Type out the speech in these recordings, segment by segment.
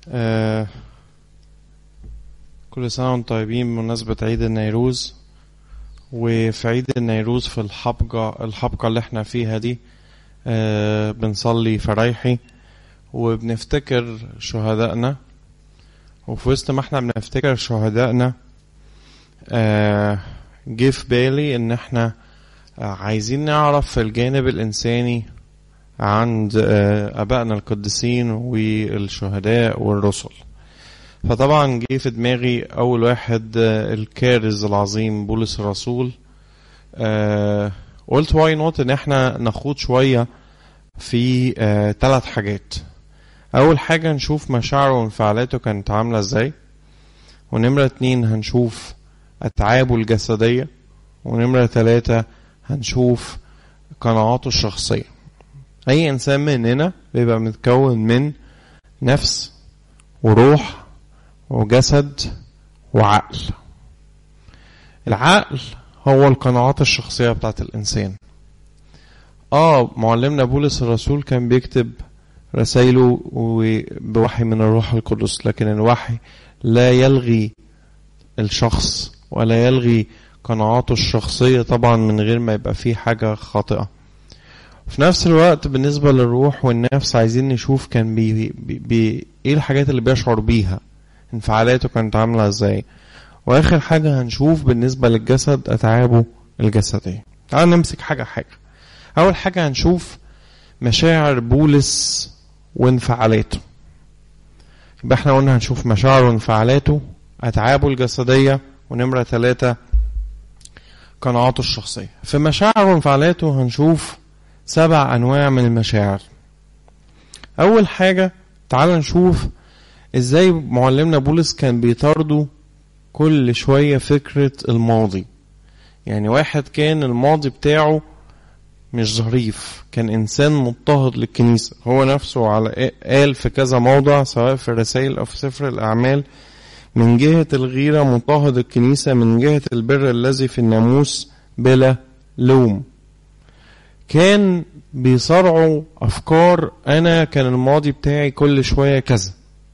آه كل سنة وانتم طيبين بمناسبة عيد النيروز وفي عيد النيروز في الحبقة الحبقة اللي احنا فيها دي آه بنصلي فرايحي وبنفتكر شهدائنا وفي وسط ما احنا بنفتكر شهدائنا آه جه في بالي ان احنا آه عايزين نعرف في الجانب الانساني عند آه ابائنا القديسين والشهداء والرسل فطبعا جه في دماغي اول واحد آه الكارز العظيم بولس الرسول آه قلت واي نوت ان احنا نخوض شويه في آه ثلاث حاجات اول حاجه نشوف مشاعره وانفعالاته كانت عامله ازاي ونمره اتنين هنشوف اتعابه الجسديه ونمره تلاتة هنشوف قناعاته الشخصيه اي انسان مننا بيبقى متكون من نفس وروح وجسد وعقل العقل هو القناعات الشخصيه بتاعت الانسان اه معلمنا بولس الرسول كان بيكتب رسائله بوحي من الروح القدس لكن الوحي لا يلغي الشخص ولا يلغي قناعاته الشخصية طبعا من غير ما يبقى فيه حاجة خاطئة في نفس الوقت بالنسبة للروح والنفس عايزين نشوف كان بي, بي, بي ايه الحاجات اللي بيشعر بيها انفعالاته كانت عاملة ازاي واخر حاجة هنشوف بالنسبة للجسد اتعابه الجسدية تعال نمسك حاجة حاجة اول حاجة هنشوف مشاعر بولس وانفعالاته يبقى احنا قلنا هنشوف مشاعره وانفعالاته اتعابه الجسدية ونمرة ثلاثة قناعاته الشخصية في مشاعره وانفعالاته هنشوف سبع انواع من المشاعر اول حاجة تعال نشوف ازاي معلمنا بولس كان بيطارده كل شوية فكرة الماضي يعني واحد كان الماضي بتاعه مش ظريف كان انسان مضطهد للكنيسه هو نفسه على قال في كذا موضع سواء في الرسائل او في سفر الاعمال من جهه الغيره مضطهد الكنيسه من جهه البر الذي في الناموس بلا لوم كان بيصارعوا افكار انا كان الماضي بتاعي كل شويه كذا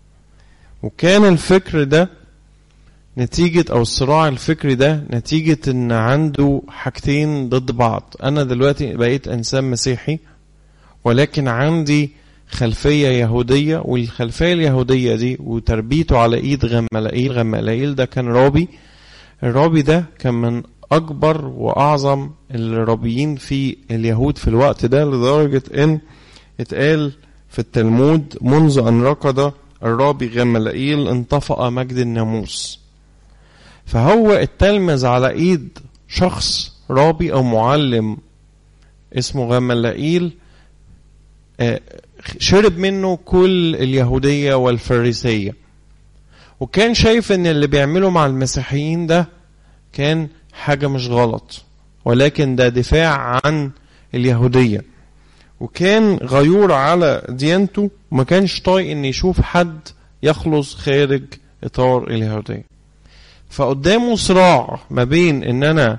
وكان الفكر ده نتيجة أو الصراع الفكري ده نتيجة إن عنده حاجتين ضد بعض أنا دلوقتي بقيت إنسان مسيحي ولكن عندي خلفية يهودية والخلفية اليهودية دي وتربيته على إيد غمالائيل غمالائيل ده كان رابي الرابي ده كان من أكبر وأعظم الرابيين في اليهود في الوقت ده لدرجة إن اتقال في التلمود منذ أن ركض الرابي غمالائيل انطفأ مجد الناموس فهو التلمذ على ايد شخص رابي او معلم اسمه غملائيل شرب منه كل اليهودية والفريسية وكان شايف ان اللي بيعمله مع المسيحيين ده كان حاجة مش غلط ولكن ده دفاع عن اليهودية وكان غيور على ديانته وما كانش طايق ان يشوف حد يخلص خارج اطار اليهودية فقدامه صراع ما بين ان انا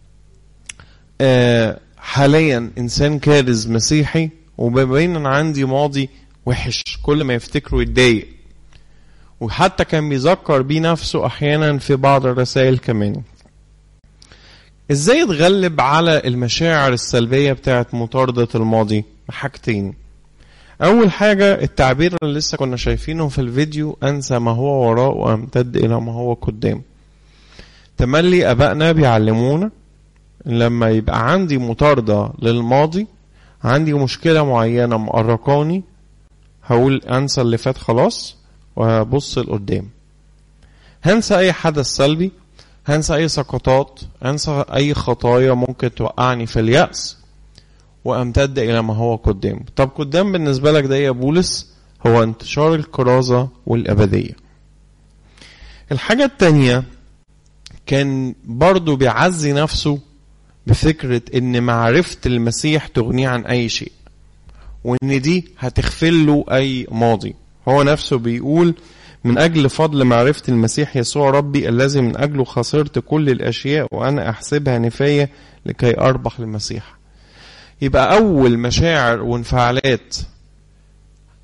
آه حاليا انسان كارز مسيحي وما بين ان عندي ماضي وحش كل ما يفتكره يتضايق وحتى كان بيذكر بيه نفسه احيانا في بعض الرسائل كمان ازاي يتغلب على المشاعر السلبية بتاعت مطاردة الماضي حاجتين اول حاجة التعبير اللي لسه كنا شايفينه في الفيديو انسى ما هو وراء وامتد الى ما هو قدام تملي ابائنا بيعلمونا لما يبقى عندي مطاردة للماضي عندي مشكلة معينة مقرقاني هقول انسى اللي فات خلاص وابص لقدام هنسى اي حدث سلبي هنسى اي سقطات هنسى اي خطايا ممكن توقعني في اليأس وامتد الى ما هو قدام طب قدام بالنسبة لك ده يا بولس هو انتشار الكرازة والابدية الحاجة التانية كان برضه بيعزي نفسه بفكرة ان معرفة المسيح تغنيه عن اي شيء وان دي هتغفل له اي ماضي هو نفسه بيقول من اجل فضل معرفة المسيح يسوع ربي الذي من اجله خسرت كل الاشياء وانا احسبها نفاية لكي اربح المسيح يبقى اول مشاعر وانفعالات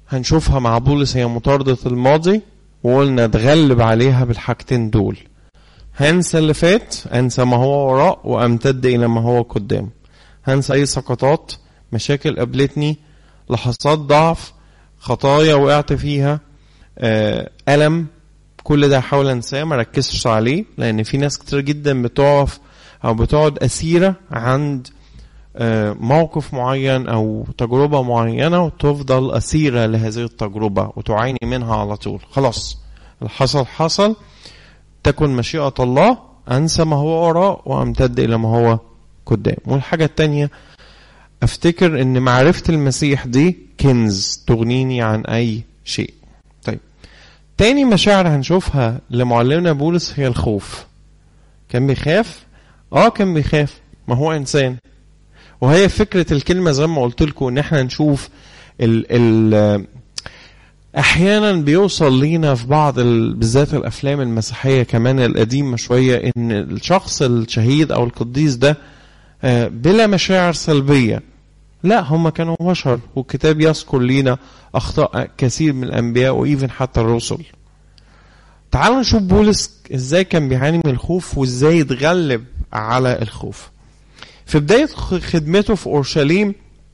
هنشوفها مع بولس هي مطاردة الماضي وقلنا اتغلب عليها بالحاجتين دول هنسى اللي فات انسى ما هو وراء وامتد الى ما هو قدام هنسى اي سقطات مشاكل قابلتني لحظات ضعف خطايا وقعت فيها آه، ألم كل ده هحاول انساه ما ركزش عليه لان في ناس كتير جدا بتقف او بتقعد اسيره عند آه، موقف معين او تجربه معينه وتفضل اسيره لهذه التجربه وتعاني منها على طول خلاص اللي حصل حصل تكن مشيئه الله انسى ما هو وراء وامتد الى ما هو قدام والحاجه التانيه افتكر ان معرفه المسيح دي كنز تغنيني عن اي شيء طيب تاني مشاعر هنشوفها لمعلمنا بولس هي الخوف كان بيخاف اه كان بيخاف ما هو انسان وهي فكرة الكلمة زي ما قلت لكم ان احنا نشوف ال ال احيانا بيوصل لينا في بعض ال- بالذات الافلام المسيحية كمان القديمة شوية ان الشخص الشهيد او القديس ده آه، بلا مشاعر سلبية لا هم كانوا بشر والكتاب يذكر لينا اخطاء كثير من الانبياء وايفن حتى الرسل تعالوا نشوف بولس ازاي كان بيعاني من الخوف وازاي يتغلب على الخوف في بداية خ- خدمته في أورشليم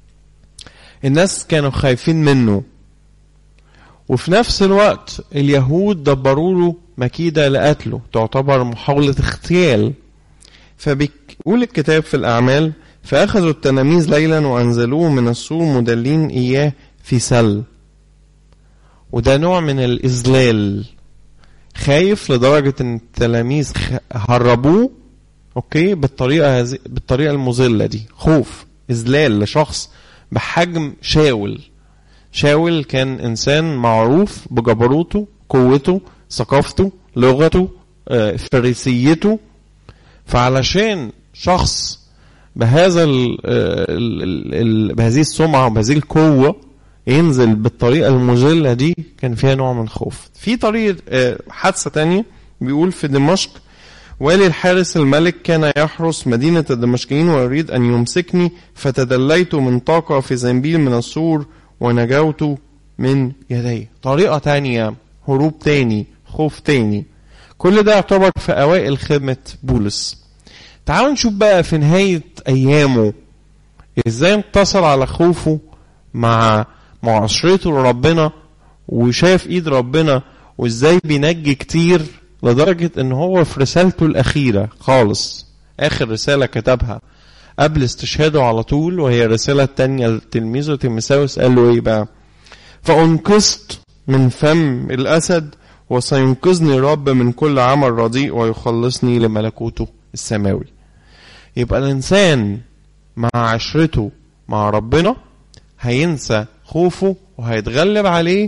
الناس كانوا خايفين منه وفي نفس الوقت اليهود دبروا له مكيدة لقتله تعتبر محاولة اغتيال فبيقول الكتاب في الأعمال فأخذوا التلاميذ ليلا وأنزلوه من السور مدلين إياه في سل وده نوع من الإذلال خايف لدرجة إن التلاميذ خ- هربوه اوكي بالطريقه هذه بالطريقه المذله دي خوف اذلال لشخص بحجم شاول شاول كان انسان معروف بجبروته قوته ثقافته لغته آه، فريسيته فعلشان شخص بهذا ال ال ال ال بهذه السمعه وبهذه القوه ينزل بالطريقه المذله دي كان فيها نوع من الخوف في طريقه آه، حادثه تانية بيقول في دمشق والي الحارس الملك كان يحرس مدينة الدمشقيين ويريد أن يمسكني فتدليت من طاقة في زنبيل من السور ونجوت من يدي طريقة تانية هروب تاني خوف تاني كل ده يعتبر في أوائل خدمة بولس تعالوا نشوف بقى في نهاية أيامه إزاي انتصر على خوفه مع معاشرته لربنا وشاف إيد ربنا وإزاي بينجي كتير لدرجة ان هو في رسالته الاخيرة خالص اخر رسالة كتبها قبل استشهاده على طول وهي الرسالة التانية لتلميذه تيمساوس قال له ايه بقى فانقذت من فم الاسد وسينقذني الرب من كل عمل رديء ويخلصني لملكوته السماوي يبقى الانسان مع عشرته مع ربنا هينسى خوفه وهيتغلب عليه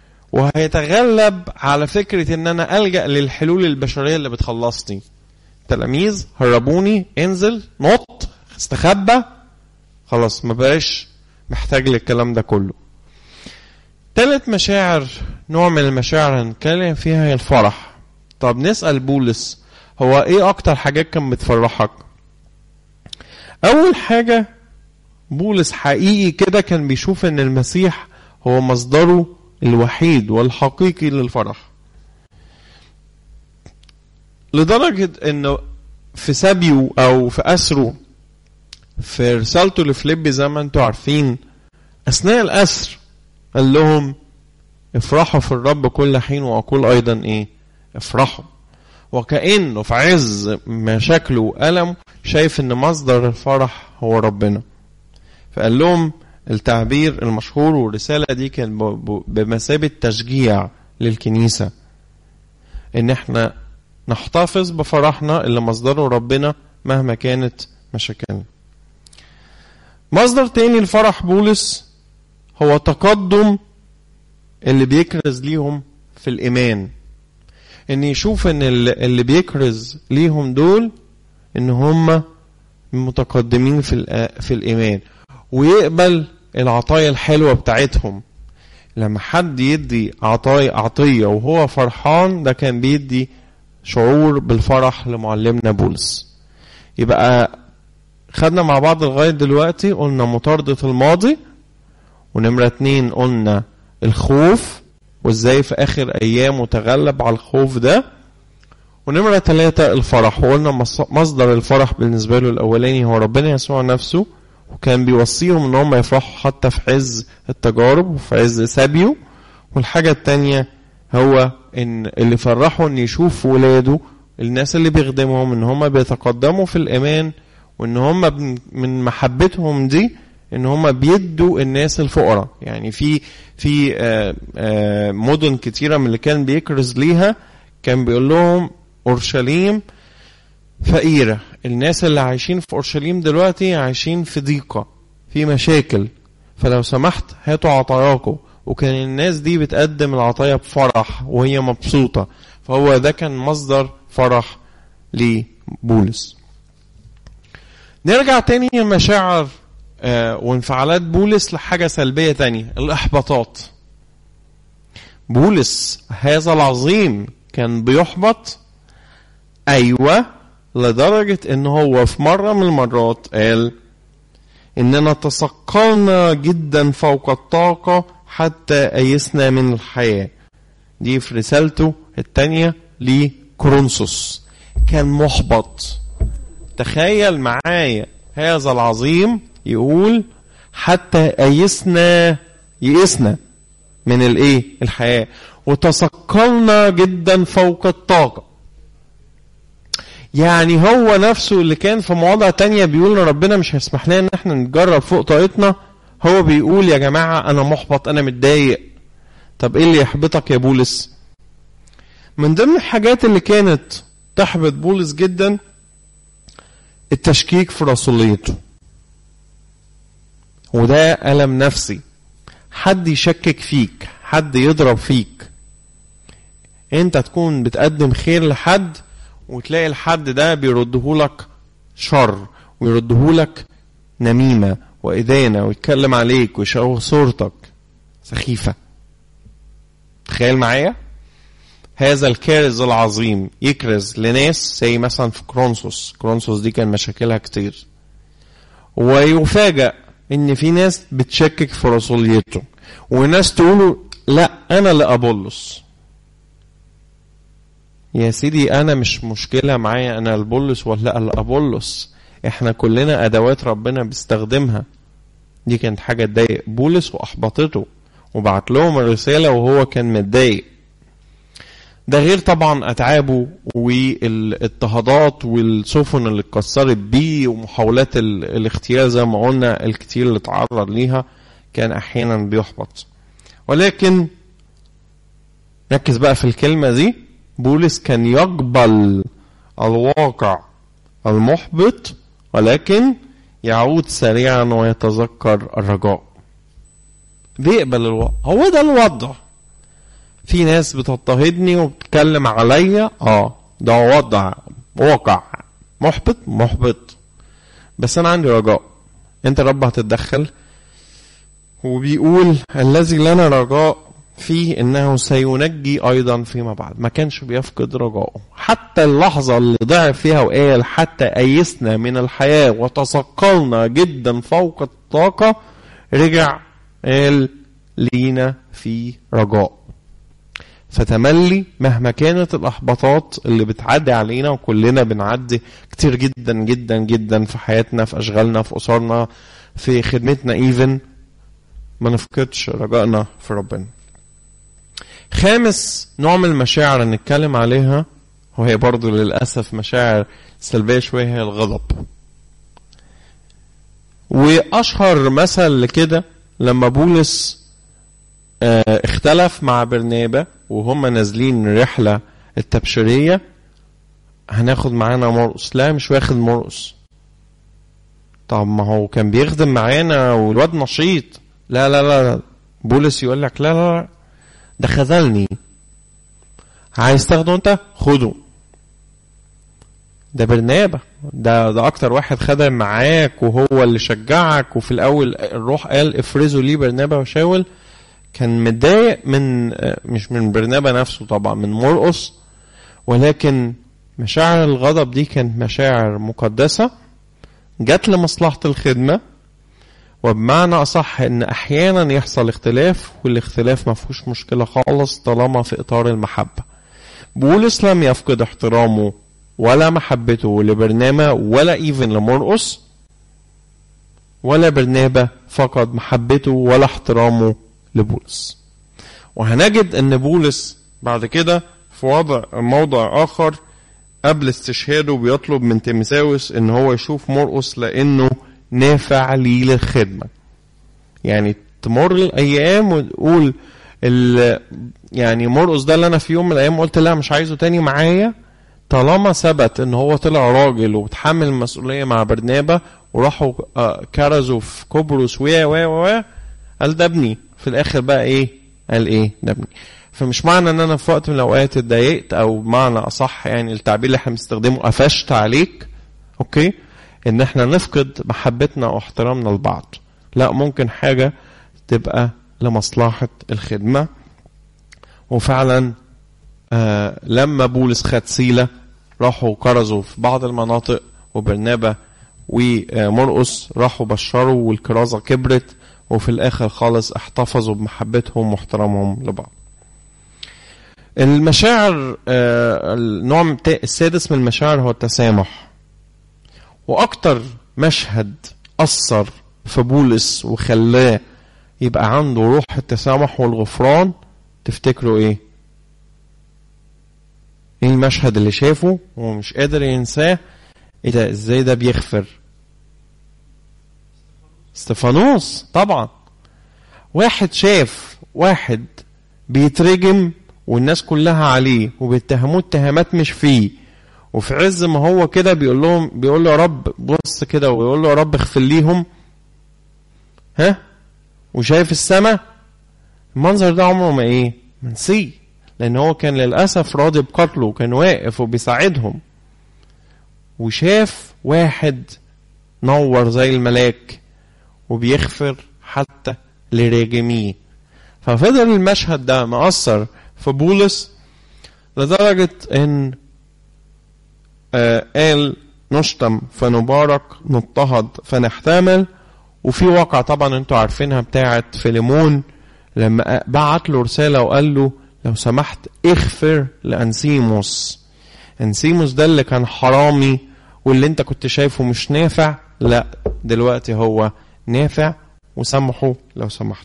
وهيتغلب على فكرة ان انا الجأ للحلول البشرية اللي بتخلصني تلاميذ هربوني انزل نط استخبى خلاص ما بقاش محتاج للكلام ده كله تالت مشاعر نوع من المشاعر هنتكلم فيها هي الفرح طب نسأل بولس هو ايه اكتر حاجات كان بتفرحك اول حاجة بولس حقيقي كده كان بيشوف ان المسيح هو مصدره الوحيد والحقيقي للفرح لدرجة انه في سبيه او في اسره في رسالته لفليب زي ما انتم عارفين اثناء الاسر قال لهم افرحوا في الرب كل حين واقول ايضا ايه افرحوا وكانه في عز مشاكله والمه شايف ان مصدر الفرح هو ربنا فقال لهم التعبير المشهور والرسالة دي كان بمثابة تشجيع للكنيسة ان احنا نحتفظ بفرحنا اللي مصدره ربنا مهما كانت مشاكلنا مصدر تاني لفرح بولس هو تقدم اللي بيكرز ليهم في الإيمان ان يشوف ان اللي بيكرز ليهم دول ان هم متقدمين في في الإيمان ويقبل العطايا الحلوة بتاعتهم لما حد يدي عطايا عطية وهو فرحان ده كان بيدي شعور بالفرح لمعلمنا بولس يبقى خدنا مع بعض لغاية دلوقتي قلنا مطاردة الماضي ونمرة اتنين قلنا الخوف وازاي في اخر ايامه تغلب على الخوف ده ونمرة ثلاثة الفرح وقلنا مصدر الفرح بالنسبة له الأولاني هو ربنا يسوع نفسه وكان بيوصيهم ان هم يفرحوا حتى في عز التجارب وفي عز سبيه والحاجة التانية هو ان اللي فرحوا ان يشوف ولاده الناس اللي بيخدمهم ان هم بيتقدموا في الايمان وان هم من محبتهم دي ان هم بيدوا الناس الفقراء يعني في في آآ آآ مدن كتيره من اللي كان بيكرز ليها كان بيقول لهم اورشليم فقيره الناس اللي عايشين في اورشليم دلوقتي عايشين في ضيقه في مشاكل فلو سمحت هاتوا عطاياكم وكان الناس دي بتقدم العطايا بفرح وهي مبسوطه فهو ده كان مصدر فرح لبولس نرجع تاني لمشاعر آه وانفعالات بولس لحاجة سلبية تانية الإحباطات بولس هذا العظيم كان بيحبط أيوة لدرجة إن هو في مرة من المرات قال إننا تثقلنا جدا فوق الطاقة حتى أيسنا من الحياة دي في رسالته الثانية لكورنثوس كان محبط تخيل معايا هذا العظيم يقول حتى أيسنا يئسنا من الايه الحياة وتثقلنا جدا فوق الطاقة يعني هو نفسه اللي كان في مواضع تانية بيقول ان ربنا مش هيسمح لنا ان احنا نتجرب فوق طاقتنا هو بيقول يا جماعة انا محبط انا متضايق طب ايه اللي يحبطك يا بولس من ضمن الحاجات اللي كانت تحبط بولس جدا التشكيك في رسوليته وده ألم نفسي حد يشكك فيك حد يضرب فيك انت تكون بتقدم خير لحد وتلاقي الحد ده بيردهولك شر ويردهولك نميمة وإدانة ويتكلم عليك ويشوه صورتك سخيفة تخيل معايا هذا الكارز العظيم يكرز لناس زي مثلا في كرونسوس كرونسوس دي كان مشاكلها كتير ويفاجأ ان في ناس بتشكك في رسوليته وناس تقولوا لا انا اللي ابولس يا سيدي انا مش مشكله معايا انا البولس ولا اللي ابولس احنا كلنا ادوات ربنا بيستخدمها دي كانت حاجه تضايق بولس واحبطته وبعت لهم الرساله وهو كان متضايق ده غير طبعا اتعابه والاضطهادات والسفن اللي اتكسرت بيه ومحاولات الاغتيال زي ما قلنا الكتير اللي اتعرض ليها كان احيانا بيحبط ولكن ركز بقى في الكلمه دي بولس كان يقبل الواقع المحبط ولكن يعود سريعا ويتذكر الرجاء بيقبل الواقع هو ده الوضع في ناس بتضطهدني وبتتكلم عليا اه ده وضع واقع محبط محبط بس انا عندي رجاء انت رب هتتدخل وبيقول الذي لنا رجاء فيه انه سينجي ايضا فيما بعد ما كانش بيفقد رجائه حتى اللحظة اللي ضعف فيها وقال حتى ايسنا من الحياة وتثقلنا جدا فوق الطاقة رجع قال لينا في رجاء فتملي مهما كانت الاحباطات اللي بتعدي علينا وكلنا بنعدي كتير جدا جدا جدا في حياتنا في اشغالنا في اسرنا في خدمتنا ايفن ما نفقدش رجائنا في ربنا خامس نوع من المشاعر اللي نتكلم عليها وهي برضو للأسف مشاعر سلبية شوية هي الغضب وأشهر مثل لكده لما بولس اختلف مع برنابا وهم نازلين رحلة التبشيرية هناخد معانا مرقس لا مش واخد مرقس طب ما هو كان بيخدم معانا والواد نشيط لا لا لا بولس يقول لك لا لا لا ده خذلني عايز تاخده انت خده ده برنابا ده ده اكتر واحد خدم معاك وهو اللي شجعك وفي الاول الروح قال افرزوا لي برنابا وشاول كان متضايق من مش من برنابا نفسه طبعا من مرقص ولكن مشاعر الغضب دي كانت مشاعر مقدسة جت لمصلحة الخدمة وبمعنى أصح إن أحيانا يحصل اختلاف والاختلاف ما فيهوش مشكلة خالص طالما في إطار المحبة بولس لم يفقد احترامه ولا محبته لبرنامة ولا إيفن لمرقس ولا برنابة فقد محبته ولا احترامه لبولس وهنجد ان بولس بعد كده في وضع موضع اخر قبل استشهاده بيطلب من تيمساوس ان هو يشوف مرقس لانه نافع ليه للخدمه يعني تمر الايام وتقول يعني مرقس ده اللي انا في يوم من الايام قلت لا مش عايزه تاني معايا طالما ثبت ان هو طلع راجل وتحمل المسؤوليه مع برنابا وراحوا كرزوا في قبرص و و و قال ده ابني في الاخر بقى ايه قال ايه ده ابني فمش معنى ان انا في وقت من الاوقات اتضايقت او معنى اصح يعني التعبير اللي احنا بنستخدمه قفشت عليك اوكي ان احنا نفقد محبتنا واحترامنا لبعض لا ممكن حاجه تبقى لمصلحه الخدمه وفعلا آه لما بولس خد سيله راحوا كرزوا في بعض المناطق وبرنابا ومرقس راحوا بشروا والكرازه كبرت وفي الاخر خالص احتفظوا بمحبتهم واحترامهم لبعض. المشاعر النوع السادس من المشاعر هو التسامح. واكتر مشهد اثر في بولس وخلاه يبقى عنده روح التسامح والغفران تفتكروا ايه؟ ايه المشهد اللي شافه ومش قادر ينساه ايه ده ازاي ده بيغفر استفانوس طبعا واحد شاف واحد بيترجم والناس كلها عليه وبيتهموه اتهامات مش فيه وفي عز ما هو كده بيقول لهم بيقول له يا رب بص كده ويقول له يا رب اغفر ليهم ها وشايف السماء المنظر ده عمره ما ايه منسيه لان هو كان للاسف راضي بقتله وكان واقف وبيساعدهم وشاف واحد نور زي الملاك وبيغفر حتى لراجميه ففضل المشهد ده مأثر في بولس لدرجة ان آه قال نشتم فنبارك نضطهد فنحتمل وفي واقع طبعا انتوا عارفينها بتاعت فيليمون لما بعت له رسالة وقال له لو سمحت اغفر لأنسيموس أنسيموس ده اللي كان حرامي واللي انت كنت شايفه مش نافع لا دلوقتي هو نافع وسامحه لو سمحت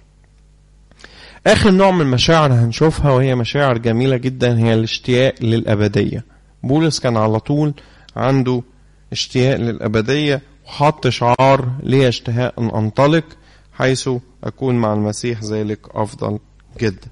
آخر نوع من المشاعر هنشوفها وهي مشاعر جميلة جدا هي الاشتياق للأبدية بولس كان على طول عنده اشتياق للأبدية وحط شعار لي اشتهاء أن أنطلق حيث أكون مع المسيح ذلك أفضل جدا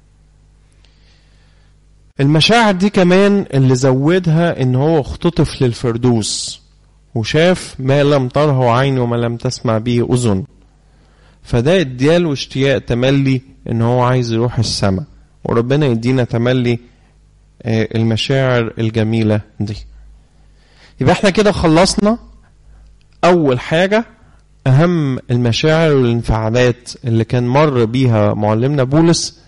المشاعر دي كمان اللي زودها ان هو اختطف للفردوس وشاف ما لم تره عين وما لم تسمع به اذن فده ادياله اشتياق تملي ان هو عايز يروح السماء وربنا يدينا تملي المشاعر الجميلة دي يبقى احنا كده خلصنا اول حاجة اهم المشاعر والانفعالات اللي كان مر بيها معلمنا بولس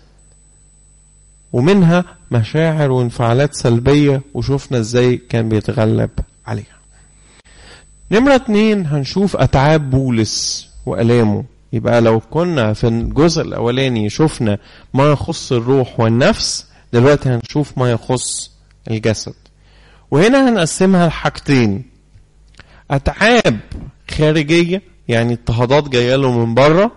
ومنها مشاعر وانفعالات سلبية وشوفنا ازاي كان بيتغلب عليها نمرة اتنين هنشوف أتعاب بولس وألامه يبقى لو كنا في الجزء الأولاني شفنا ما يخص الروح والنفس دلوقتي هنشوف ما يخص الجسد وهنا هنقسمها لحاجتين أتعاب خارجية يعني اضطهادات جاية له من بره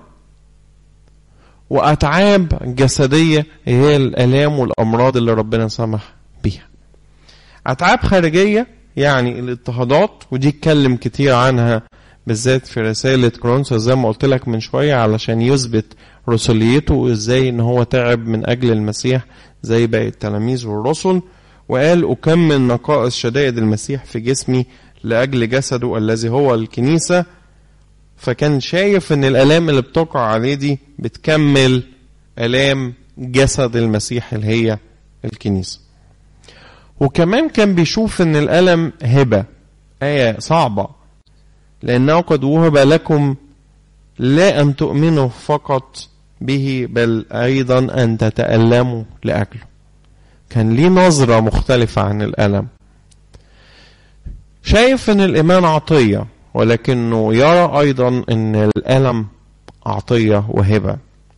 وأتعاب جسدية هي الآلام والأمراض اللي ربنا سمح بيها أتعاب خارجية يعني الاضطهادات ودي اتكلم كتير عنها بالذات في رسالة كرونسوس زي ما قلت لك من شوية علشان يثبت رسوليته وازاي ان هو تعب من اجل المسيح زي باقي التلاميذ والرسل وقال أكمل نقائص شدائد المسيح في جسمي لأجل جسده الذي هو الكنيسة فكان شايف ان الآلام اللي بتقع عليه دي بتكمل آلام جسد المسيح اللي هي الكنيسة وكمان كان بيشوف ان الألم هبة آية صعبة لأنه قد وهب لكم لا أن تؤمنوا فقط به بل أيضا أن تتألموا لأجله كان ليه نظرة مختلفة عن الألم شايف أن الإيمان عطية ولكنه يرى أيضا أن الألم عطية وهبة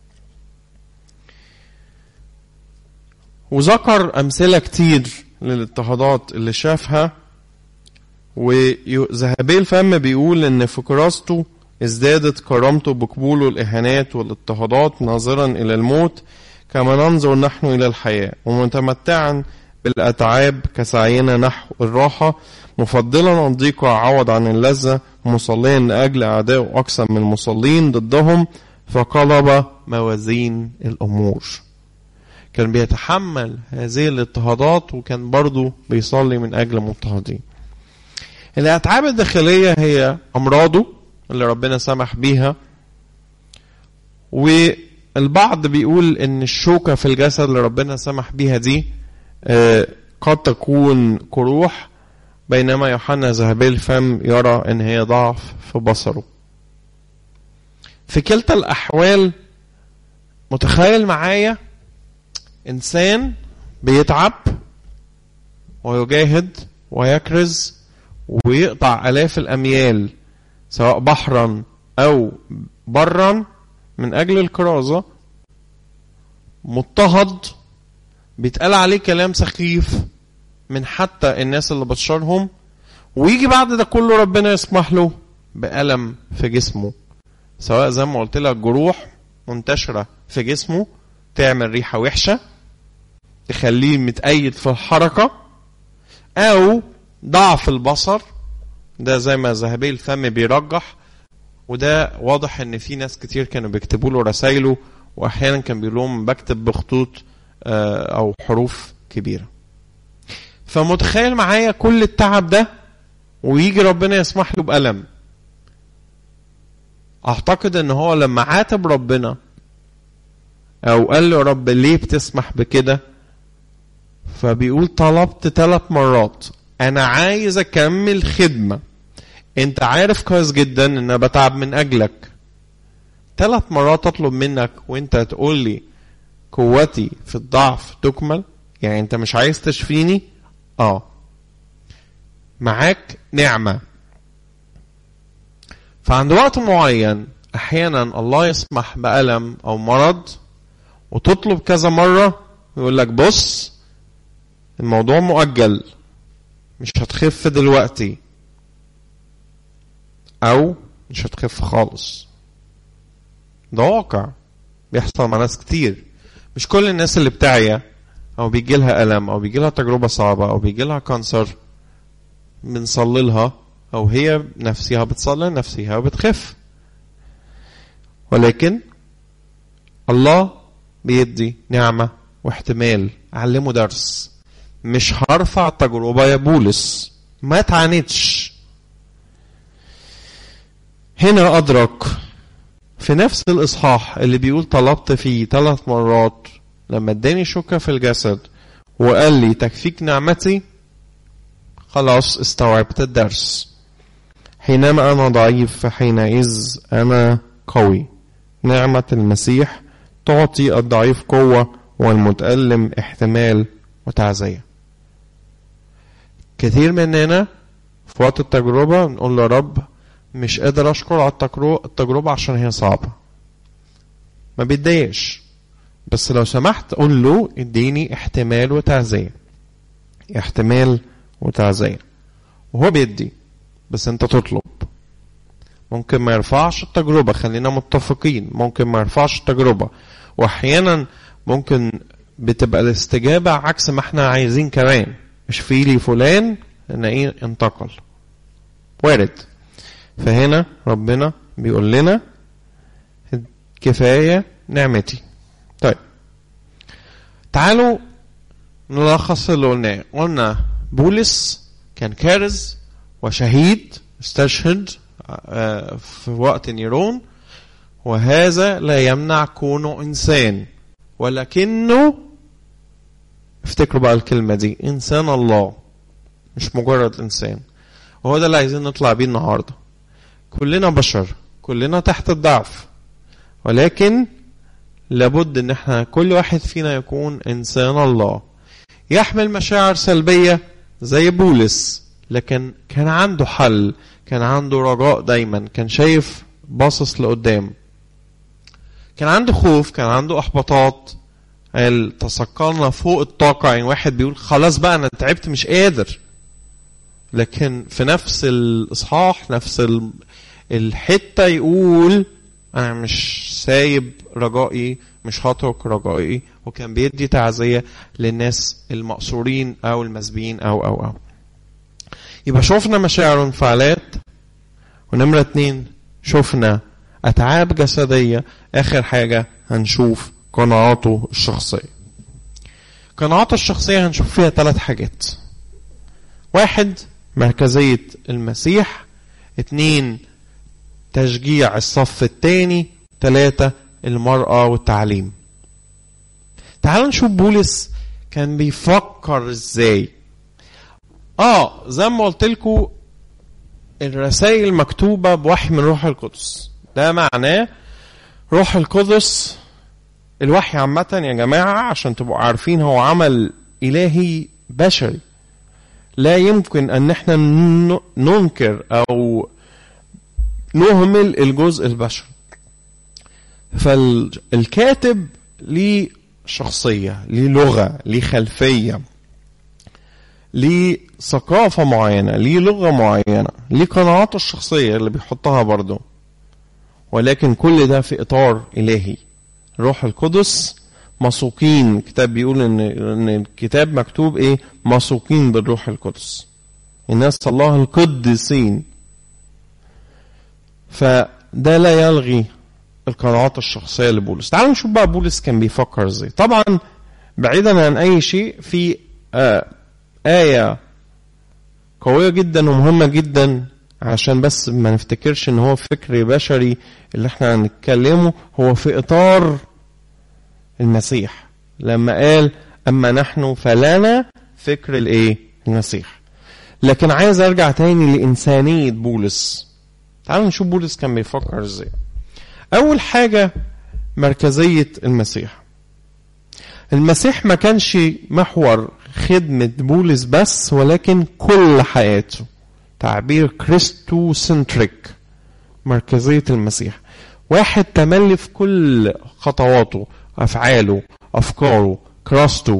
وذكر أمثلة كتير للاضطهادات اللي شافها وذهبي الفم بيقول ان في كراسته ازدادت كرامته بقبوله الاهانات والاضطهادات ناظرا الى الموت كما ننظر نحن الى الحياه ومتمتعا بالاتعاب كسعينا نحو الراحه مفضلا الضيق عوض عن اللذه مصليا لاجل اعدائه اكثر من المصلين ضدهم فقلب موازين الامور كان بيتحمل هذه الاضطهادات وكان برضه بيصلي من اجل المضطهدين الاتعاب الداخليه هي امراضه اللي ربنا سمح بيها والبعض بيقول ان الشوكه في الجسد اللي ربنا سمح بيها دي قد تكون قروح بينما يوحنا ذهبي الفم يرى ان هي ضعف في بصره في كلتا الاحوال متخيل معايا انسان بيتعب ويجاهد ويكرز ويقطع آلاف الأميال سواء بحرا أو برا من أجل الكرازة مضطهد بيتقال عليه كلام سخيف من حتى الناس اللي بتشرهم ويجي بعد ده كله ربنا يسمح له بألم في جسمه سواء زي ما قلت لك جروح منتشرة في جسمه تعمل ريحة وحشة تخليه متأيد في الحركة أو ضعف البصر ده زي ما ذهبي الفم بيرجح وده واضح ان في ناس كتير كانوا بيكتبوا له رسايله واحيانا كان بيقول لهم بكتب بخطوط او حروف كبيره فمتخيل معايا كل التعب ده ويجي ربنا يسمح له بألم اعتقد ان هو لما عاتب ربنا او قال له يا رب ليه بتسمح بكده فبيقول طلبت ثلاث مرات انا عايز اكمل خدمة انت عارف كويس جدا ان انا بتعب من اجلك ثلاث مرات اطلب منك وانت تقول لي قوتي في الضعف تكمل يعني انت مش عايز تشفيني اه معاك نعمة فعند وقت معين احيانا الله يسمح بألم او مرض وتطلب كذا مرة يقول لك بص الموضوع مؤجل مش هتخف دلوقتي او مش هتخف خالص ده واقع بيحصل مع ناس كتير مش كل الناس اللي بتعيا او بيجي لها الم او بيجي لها تجربه صعبه او بيجي لها كانسر بنصلي لها او هي نفسها بتصلي لنفسها وبتخف ولكن الله بيدي نعمه واحتمال علمه درس مش هرفع التجربة يا بولس ما تعاندش هنا أدرك في نفس الإصحاح اللي بيقول طلبت فيه ثلاث مرات لما اداني شوكة في الجسد وقال لي تكفيك نعمتي خلاص استوعبت الدرس حينما أنا ضعيف فحينئذ أنا قوي نعمة المسيح تعطي الضعيف قوة والمتألم احتمال وتعزية كتير مننا في وقت التجربة نقول له رب مش قادر أشكر على التجربة عشان هي صعبة ما بيتضايقش بس لو سمحت قول له اديني احتمال وتعزية احتمال وتعزية وهو بيدي بس انت تطلب ممكن ما يرفعش التجربة خلينا متفقين ممكن ما يرفعش التجربة واحيانا ممكن بتبقى الاستجابة عكس ما احنا عايزين كمان مش في لي فلان نلاقيه انتقل وارد فهنا ربنا بيقول لنا كفاية نعمتي طيب تعالوا نلخص اللي قلناه قلنا بولس كان كارز وشهيد استشهد في وقت نيرون وهذا لا يمنع كونه انسان ولكنه افتكروا بقى الكلمه دي انسان الله مش مجرد انسان وهو ده اللي عايزين نطلع بيه النهارده كلنا بشر كلنا تحت الضعف ولكن لابد ان احنا كل واحد فينا يكون انسان الله يحمل مشاعر سلبيه زي بولس لكن كان عنده حل كان عنده رجاء دايما كان شايف باصص لقدام كان عنده خوف كان عنده احباطات قال تثقلنا فوق الطاقة يعني واحد بيقول خلاص بقى أنا تعبت مش قادر لكن في نفس الإصحاح نفس ال- الحتة يقول أنا مش سايب رجائي مش هترك رجائي وكان بيدي تعزية للناس المقصورين أو المسبيين أو أو أو يبقى شفنا مشاعر وانفعالات ونمرة اتنين شفنا أتعاب جسدية آخر حاجة هنشوف قناعاته الشخصية قناعاته الشخصية هنشوف فيها ثلاث حاجات واحد مركزية المسيح اتنين تشجيع الصف الثاني ثلاثة المرأة والتعليم تعالوا نشوف بولس كان بيفكر ازاي اه زي ما قلت لكم الرسائل مكتوبة بوحي من روح القدس ده معناه روح القدس الوحي عامة يا جماعة عشان تبقوا عارفين هو عمل إلهي بشري لا يمكن أن احنا ن- ننكر أو نهمل الجزء البشري فالكاتب ليه شخصية ليه لغة ليه خلفية ليه ثقافة معينة ليه لغة معينة ليه قناعاته الشخصية اللي بيحطها برضه ولكن كل ده في إطار إلهي روح القدس مسوقين الكتاب بيقول ان ان الكتاب مكتوب ايه مسوقين بالروح القدس الناس الله القديسين فده لا يلغي القناعات الشخصيه لبولس تعالوا نشوف بقى بولس كان بيفكر ازاي طبعا بعيدا عن اي شيء في آه ايه قويه جدا ومهمه جدا عشان بس ما نفتكرش ان هو فكر بشري اللي احنا هنتكلمه هو في اطار المسيح لما قال اما نحن فلنا فكر الايه المسيح لكن عايز ارجع تاني لانسانيه بولس تعالوا نشوف بولس كان بيفكر ازاي اول حاجه مركزيه المسيح المسيح ما كانش محور خدمه بولس بس ولكن كل حياته تعبير كريستو سنتريك مركزيه المسيح واحد تملي في كل خطواته افعاله افكاره كراسته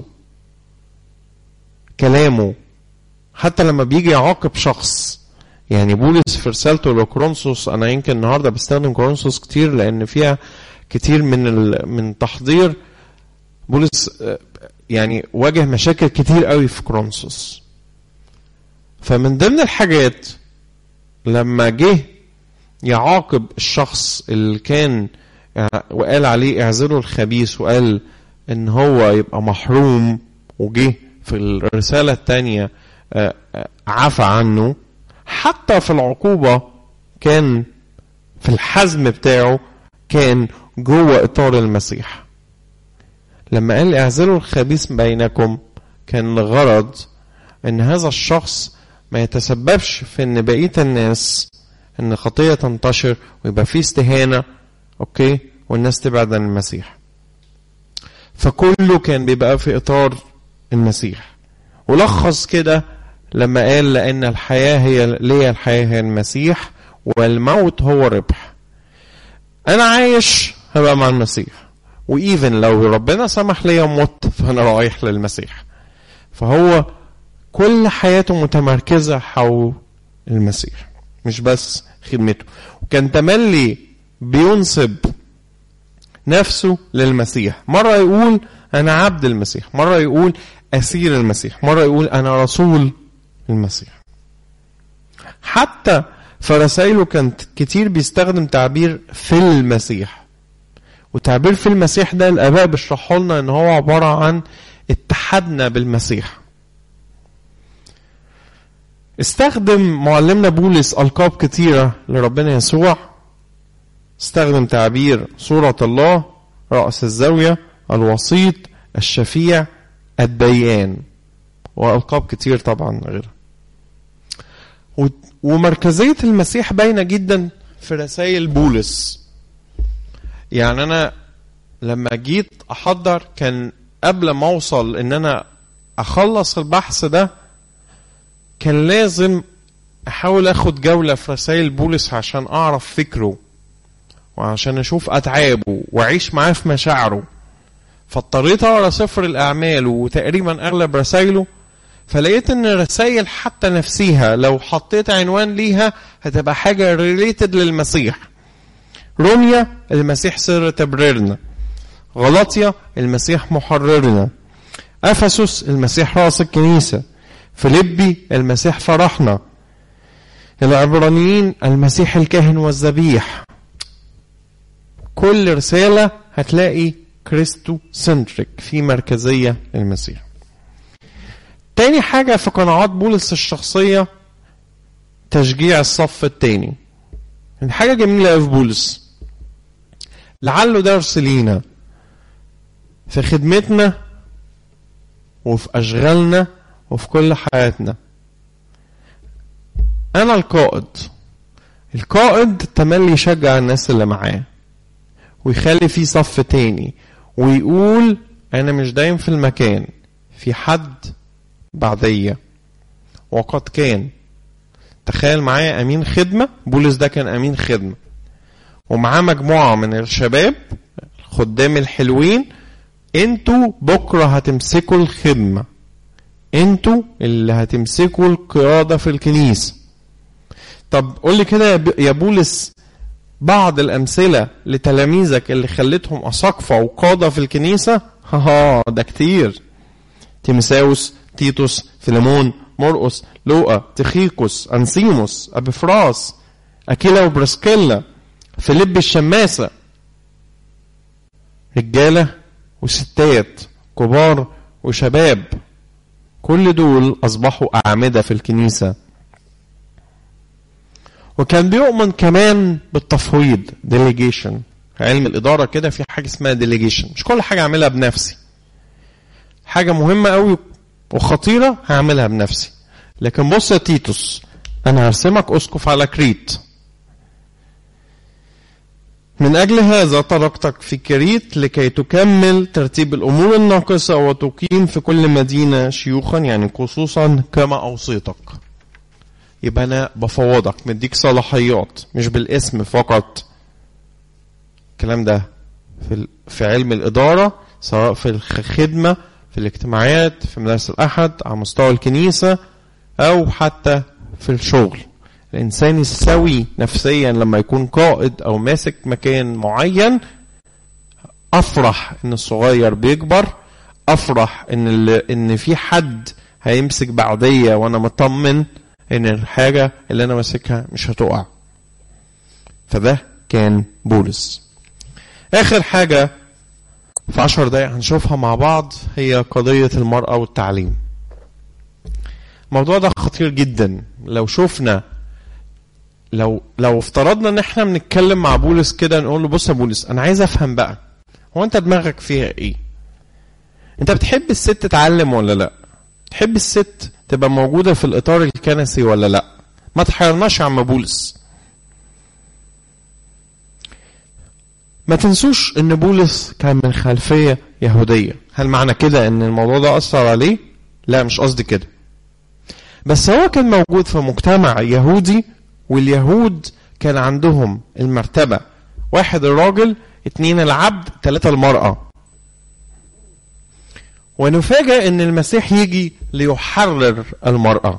كلامه حتى لما بيجي يعاقب شخص يعني بولس في رسالته لكورنثوس انا يمكن النهارده بستخدم كورنثوس كتير لان فيها كتير من ال... من تحضير بولس آه، يعني واجه مشاكل كتير قوي في كورنثوس فمن ضمن الحاجات لما جه يعاقب الشخص اللي كان وقال عليه اعزلوا الخبيث وقال ان هو يبقى محروم وجه في الرسالة الثانية عفى عنه حتى في العقوبة كان في الحزم بتاعه كان جوه اطار المسيح لما قال اعزلوا الخبيث بينكم كان الغرض ان هذا الشخص ما يتسببش في ان بقيه الناس ان خطيه تنتشر ويبقى في استهانه اوكي والناس تبعد عن المسيح فكله كان بيبقى في اطار المسيح ولخص كده لما قال لان الحياه هي ليا الحياه هي المسيح والموت هو ربح انا عايش هبقى مع المسيح وايفن لو ربنا سمح لي اموت فانا رايح للمسيح فهو كل حياته متمركزه حول المسيح مش بس خدمته وكان تملي بينسب نفسه للمسيح مرة يقول أنا عبد المسيح مرة يقول أسير المسيح مرة يقول أنا رسول المسيح حتى في رسائله كانت كتير بيستخدم تعبير في المسيح وتعبير في المسيح ده الآباء بيشرحوا لنا إن هو عبارة عن اتحادنا بالمسيح استخدم معلمنا بولس ألقاب كتيرة لربنا يسوع استخدم تعبير صورة الله رأس الزاوية الوسيط الشفيع الديان وألقاب كتير طبعا غيرها ومركزية المسيح باينة جدا في رسائل بولس يعني أنا لما جيت أحضر كان قبل ما أوصل إن أنا أخلص البحث ده كان لازم احاول اخد جولة في رسائل بولس عشان اعرف فكره وعشان اشوف اتعابه واعيش معاه في مشاعره فاضطريت اقرا سفر الاعمال وتقريبا اغلب رسائله فلقيت ان الرسائل حتى نفسيها لو حطيت عنوان ليها هتبقى حاجة ريليتد للمسيح روميا المسيح سر تبريرنا غلطيا المسيح محررنا افسس المسيح راس الكنيسة فيليبي المسيح فرحنا العبرانيين المسيح الكاهن والذبيح كل رسالة هتلاقي كريستو سنتريك في مركزية للمسيح تاني حاجة في قناعات بولس الشخصية تشجيع الصف التاني حاجة جميلة في بولس لعله درس لينا في خدمتنا وفي أشغالنا وفي كل حياتنا أنا القائد القائد تملي يشجع الناس اللي معاه ويخلي في صف تاني ويقول أنا مش دايم في المكان في حد بعدية وقد كان تخيل معايا أمين خدمة بولس ده كان أمين خدمة ومعاه مجموعة من الشباب الخدام الحلوين انتوا بكرة هتمسكوا الخدمة انتوا اللي هتمسكوا القيادة في الكنيسة طب قول لي كده يا بولس بعض الأمثلة لتلاميذك اللي خلتهم أساقفة وقادة في الكنيسة ها ده كتير تيمساوس تيتوس فيليمون مرقس لوقا تخيكوس أنسيموس أبيفراس أكيلا وبرسكيلا فيليب الشماسة رجالة وستات كبار وشباب كل دول أصبحوا أعمدة في الكنيسة وكان بيؤمن كمان بالتفويض ديليجيشن في علم الإدارة كده في حاجة اسمها ديليجيشن مش كل حاجة أعملها بنفسي حاجة مهمة قوي وخطيرة هعملها بنفسي لكن بص يا تيتوس أنا هرسمك أسقف على كريت من أجل هذا تركتك في كريت لكي تكمل ترتيب الأمور الناقصة وتقيم في كل مدينة شيوخا يعني خصوصا كما أوصيتك يبقى أنا بفوضك مديك صلاحيات مش بالاسم فقط الكلام ده في, في علم الإدارة سواء في الخدمة في الاجتماعات في مدارس الأحد على مستوى الكنيسة أو حتى في الشغل الإنسان السوي نفسيا لما يكون قائد أو ماسك مكان معين أفرح إن الصغير بيكبر أفرح إن إن في حد هيمسك بعدية وأنا مطمن إن الحاجة اللي أنا ماسكها مش هتقع فده كان بولس آخر حاجة في عشر دقايق هنشوفها مع بعض هي قضية المرأة والتعليم الموضوع ده خطير جدا لو شفنا لو لو افترضنا ان احنا بنتكلم مع بولس كده نقول له بص يا بولس انا عايز افهم بقى هو انت دماغك فيها ايه انت بتحب الست تتعلم ولا لا تحب الست تبقى موجوده في الاطار الكنسي ولا لا ما تحيرناش يا عم بولس ما تنسوش ان بولس كان من خلفيه يهوديه هل معنى كده ان الموضوع ده اثر عليه لا مش قصدي كده بس هو كان موجود في مجتمع يهودي واليهود كان عندهم المرتبة واحد الراجل اتنين العبد تلاتة المرأة ونفاجأ ان المسيح يجي ليحرر المرأة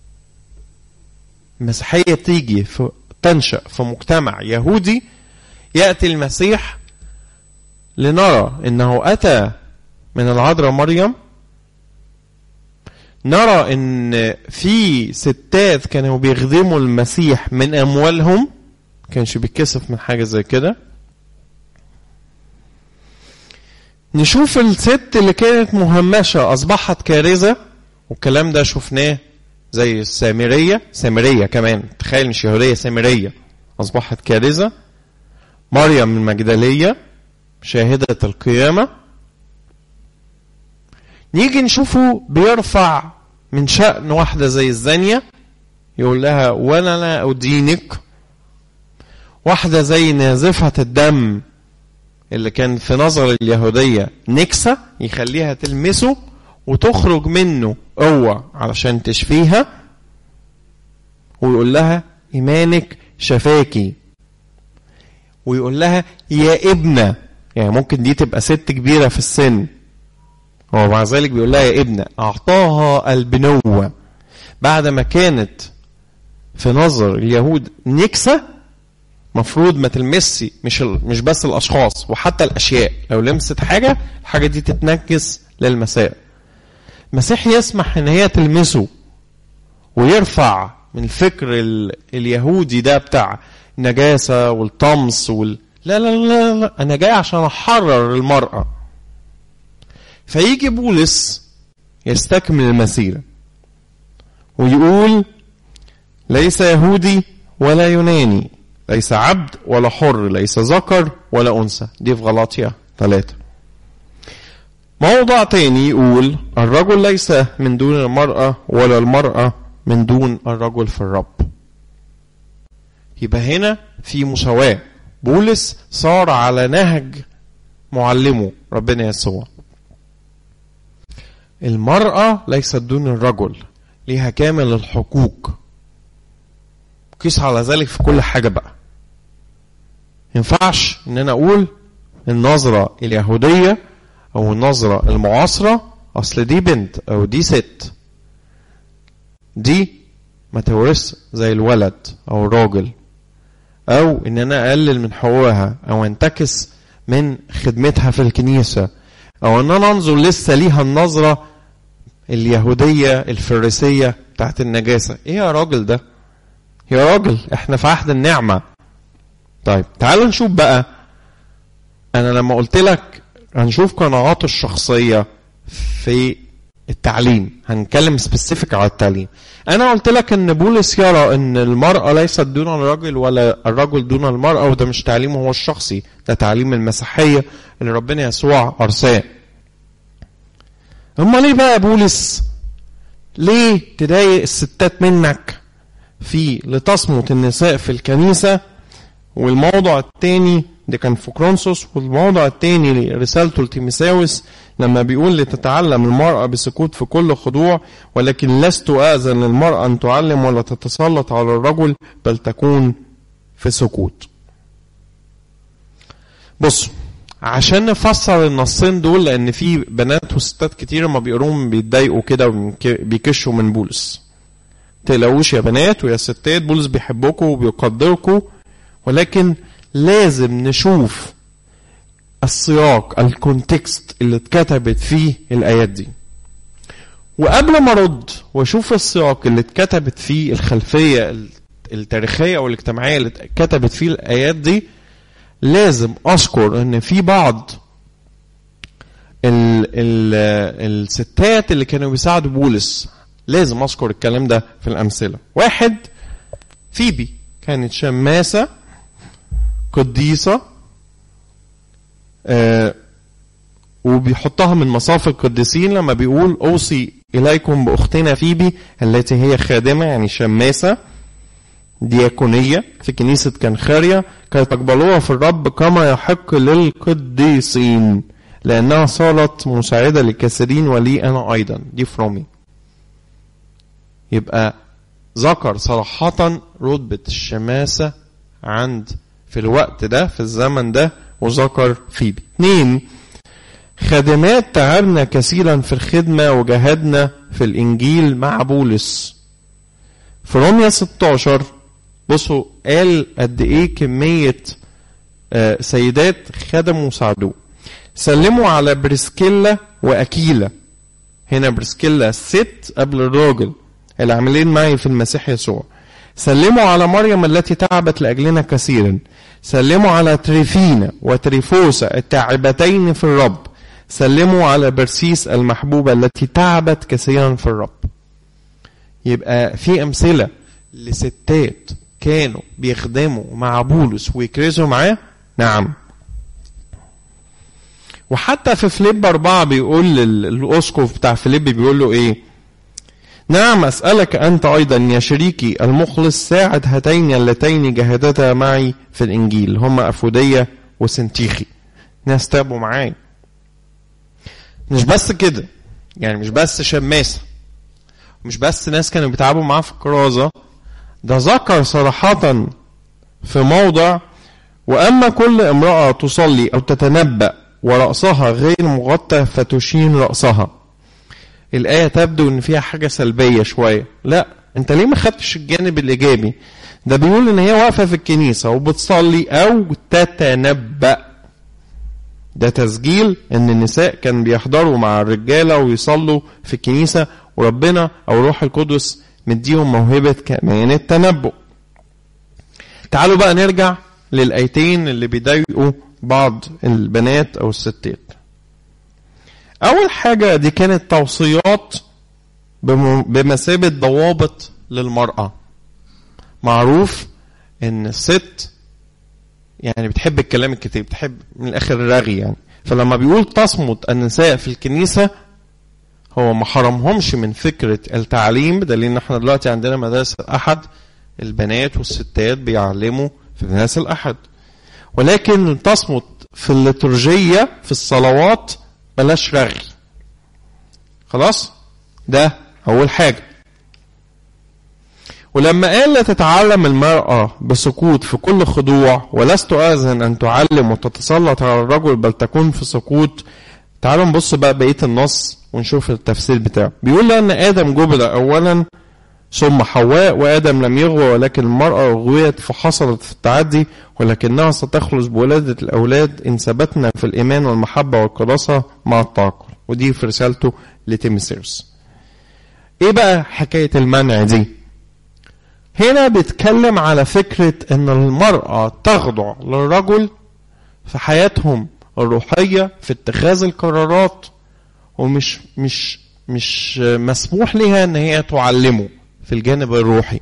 المسيحية تيجي في تنشأ في مجتمع يهودي يأتي المسيح لنرى انه اتى من العذراء مريم نرى ان في ستات كانوا بيخدموا المسيح من اموالهم كانش بيتكسف من حاجه زي كده نشوف الست اللي كانت مهمشه اصبحت كارثه والكلام ده شفناه زي السامريه سامريه كمان تخيل مش يهوديه سامريه اصبحت كارثه مريم المجدليه شاهده القيامه نيجي نشوفه بيرفع من شأن واحدة زي الزانية يقول لها ولا لا أدينك واحدة زي نازفة الدم اللي كان في نظر اليهودية نكسة يخليها تلمسه وتخرج منه قوة علشان تشفيها ويقول لها إيمانك شفاكي ويقول لها يا ابنة يعني ممكن دي تبقى ست كبيرة في السن ومع ذلك بيقول لها يا ابنة أعطاها البنوة بعد ما كانت في نظر اليهود نكسة مفروض ما تلمسي مش مش بس الاشخاص وحتى الاشياء لو لمست حاجه الحاجه دي تتنكس للمساء المسيح يسمح ان هي تلمسه ويرفع من الفكر اليهودي ده بتاع النجاسه والطمس وال لا لا لا لا انا جاي عشان احرر المراه فيجي بولس يستكمل المسيره ويقول ليس يهودي ولا يوناني ليس عبد ولا حر ليس ذكر ولا أنثى دي في غلاطيا ثلاثة موضع تاني يقول الرجل ليس من دون المرأة ولا المرأة من دون الرجل في الرب يبقى هنا في مساواة بولس صار على نهج معلمه ربنا يسوع المرأة ليست دون الرجل ليها كامل الحقوق قيس على ذلك في كل حاجة بقى ينفعش ان انا اقول النظرة اليهودية او النظرة المعاصرة اصل دي بنت او دي ست دي ما تورث زي الولد او الراجل او ان انا اقلل من حقوقها او انتكس من خدمتها في الكنيسة او ان انا انظر لسه ليها النظرة اليهودية الفريسية بتاعت النجاسة ايه يا راجل ده يا راجل احنا في عهد النعمة طيب تعالوا نشوف بقى انا لما قلت لك هنشوف قناعاته الشخصية في التعليم هنتكلم سبيسيفيك على التعليم انا قلت لك ان بولس يرى ان المرأة ليست دون الرجل ولا الرجل دون المرأة وده مش تعليمه هو الشخصي ده تعليم المسيحية اللي ربنا يسوع ارساه اما ليه بقى بولس ليه تضايق الستات منك في لتصمت النساء في الكنيسة والموضوع الثاني ده كان في كرونسوس والموضوع الثاني رسالته لتيمساوس لما بيقول لتتعلم المرأة بسكوت في كل خضوع ولكن لست آذن للمرأة أن تعلم ولا تتسلط على الرجل بل تكون في سكوت بص عشان نفسر النصين دول لأن في بنات وستات كتير ما بيقروهم بيتضايقوا كده وبيكشوا من بولس تقلقوش يا بنات ويا ستات بولس بيحبكم وبيقدركم ولكن لازم نشوف السياق الكونتكست اللي اتكتبت فيه الايات دي وقبل ما ارد واشوف السياق اللي اتكتبت فيه الخلفيه التاريخيه او الاجتماعيه اللي اتكتبت فيه الايات دي لازم اذكر ان في بعض ال ال الستات اللي كانوا بيساعدوا بولس لازم اذكر الكلام ده في الامثله واحد فيبي كانت شماسه قديسه آه وبيحطها من مصاف القديسين لما بيقول اوصي اليكم باختنا فيبي التي هي خادمه يعني شماسه دياكونيه في كنيسه كنخاريا كي تقبلوها في الرب كما يحق للقديسين لانها صارت مساعده للكثيرين ولي انا ايضا دي في رومي يبقى ذكر صراحة رتبة الشماسة عند في الوقت ده في الزمن ده وذكر فيبي اثنين خادمات تعبنا كثيرا في الخدمة وجهدنا في الإنجيل مع بولس في روميا 16 بصوا قال قد إيه كمية سيدات خدموا وساعدوه سلموا على بريسكيلا وأكيلا هنا بريسكيلا الست قبل الراجل العاملين معي في المسيح يسوع سلموا على مريم التي تعبت لأجلنا كثيرا سلموا على تريفينا وتريفوسا التاعبتين في الرب سلموا على برسيس المحبوبة التي تعبت كثيرا في الرب يبقى في أمثلة لستات كانوا بيخدموا مع بولس ويكرزوا معاه نعم وحتى في فيليب أربعة بيقول الأسقف بتاع فيليب بيقول له إيه نعم أسألك أنت أيضا يا شريكي المخلص ساعد هاتين اللتين جاهدتا معي في الإنجيل هما أفودية وسنتيخي ناس تابوا معاي مش بس كده يعني مش بس شماسة مش بس ناس كانوا بيتعبوا معاه في الكرازة ده ذكر صراحة في موضع وأما كل امرأة تصلي أو تتنبأ ورأسها غير مغطى فتشين رأسها الآية تبدو إن فيها حاجة سلبية شوية لا أنت ليه ما خدتش الجانب الإيجابي ده بيقول إن هي واقفة في الكنيسة وبتصلي أو تتنبأ ده تسجيل ان النساء كان بيحضروا مع الرجالة ويصلوا في الكنيسة وربنا او روح القدس مديهم موهبة كمان التنبؤ تعالوا بقى نرجع للآيتين اللي بيضايقوا بعض البنات او الستات اول حاجة دي كانت توصيات بمثابة ضوابط للمرأة معروف ان الست يعني بتحب الكلام الكتير بتحب من الاخر الرغي يعني فلما بيقول تصمت النساء في الكنيسة هو ما حرمهمش من فكرة التعليم بدليل ان احنا دلوقتي عندنا مدارس الاحد البنات والستات بيعلموا في مدارس الاحد ولكن تصمت في الليتورجية في الصلوات بلاش رغي خلاص ده اول حاجة ولما قال لا تتعلم المرأة بسكوت في كل خضوع ولست آذن أن تعلم وتتسلط على الرجل بل تكون في سكوت تعالوا نبص بقى بقية النص ونشوف التفسير بتاعه بيقول لأن آدم جبل أولا ثم حواء وآدم لم يغوى ولكن المرأة غويت فحصلت في التعدي ولكنها ستخلص بولادة الأولاد إن ثبتنا في الإيمان والمحبة والقداسة مع التعقل ودي في رسالته لتيمسيرس إيه بقى حكاية المنع دي؟ هنا بيتكلم على فكرة ان المرأة تخضع للرجل في حياتهم الروحية في اتخاذ القرارات ومش مش مش مسموح لها ان هي تعلمه في الجانب الروحي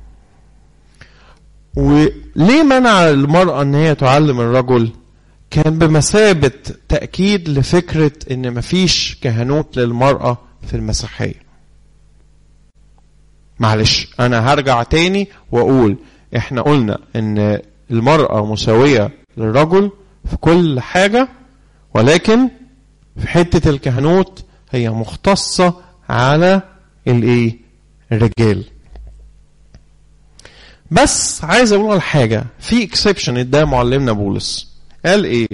وليه منع المرأة ان هي تعلم الرجل كان بمثابة تأكيد لفكرة ان مفيش كهنوت للمرأة في المسيحية معلش انا هرجع تاني واقول احنا قلنا ان المرأة مساوية للرجل في كل حاجة ولكن في حتة الكهنوت هي مختصة على الايه الرجال بس عايز اقول على حاجة في اكسبشن اداه معلمنا بولس قال ايه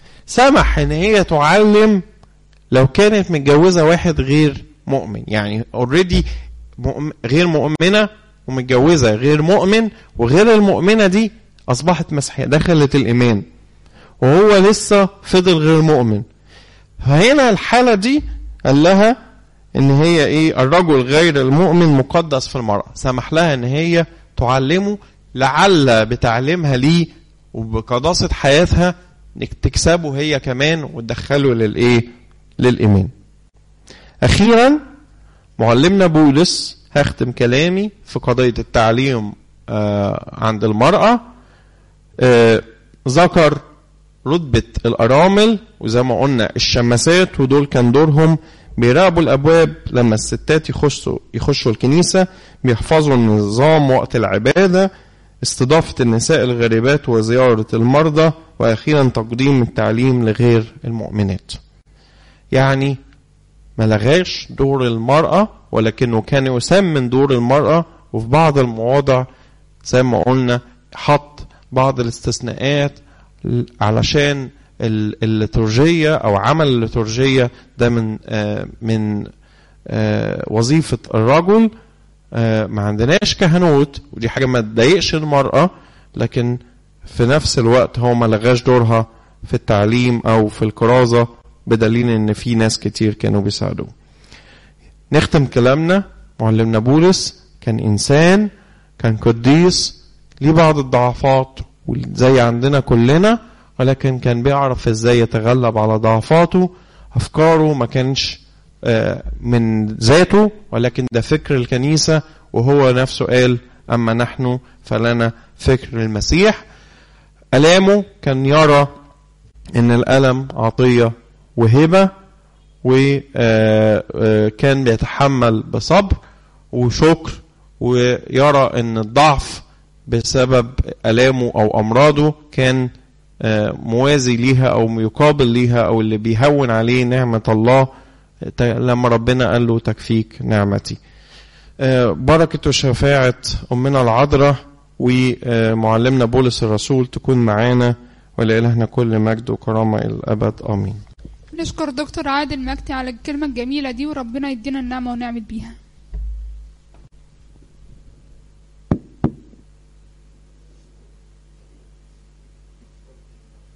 سمح ان هي تعلم لو كانت متجوزة واحد غير مؤمن يعني اوريدي مؤمن غير مؤمنة ومتجوزة غير مؤمن وغير المؤمنة دي أصبحت مسيحية دخلت الإيمان وهو لسه فضل غير مؤمن فهنا الحالة دي قال لها إن هي إيه الرجل غير المؤمن مقدس في المرأة سمح لها إن هي تعلمه لعل بتعليمها ليه وبقداسة حياتها تكسبه هي كمان وتدخله للإيه للإيمان أخيرا معلمنا بولس هختم كلامي في قضية التعليم آه عند المرأة آه ذكر رتبة الأرامل وزي ما قلنا الشماسات ودول كان دورهم بيراقبوا الأبواب لما الستات يخشوا يخشوا الكنيسة بيحفظوا النظام وقت العبادة استضافة النساء الغريبات وزيارة المرضى وأخيرا تقديم التعليم لغير المؤمنات يعني ما لغاش دور المرأة ولكنه كان يسمن دور المرأة وفي بعض المواضع زي ما قلنا حط بعض الاستثناءات علشان الليتورجية أو عمل الليتورجية ده من آه من آه وظيفة الرجل آه ما عندناش كهنوت ودي حاجة ما تضايقش المرأة لكن في نفس الوقت هو ما لغاش دورها في التعليم أو في الكرازة بدليل ان في ناس كتير كانوا بيساعدوه نختم كلامنا معلمنا بولس كان انسان كان قديس ليه بعض الضعفات زي عندنا كلنا ولكن كان بيعرف ازاي يتغلب على ضعفاته افكاره ما كانش من ذاته ولكن ده فكر الكنيسة وهو نفسه قال أما نحن فلنا فكر المسيح ألامه كان يرى إن الألم عطية وهبة وكان بيتحمل بصبر وشكر ويرى ان الضعف بسبب ألامه أو أمراضه كان موازي ليها أو يقابل ليها أو اللي بيهون عليه نعمة الله لما ربنا قال له تكفيك نعمتي آه، بركة وشفاعة أمنا العذراء ومعلمنا بولس الرسول تكون معانا ولإلهنا كل مجد وكرامة إلى الأبد آمين نشكر دكتور عادل مجدي على الكلمة الجميلة دي وربنا يدينا النعمة ونعمل بيها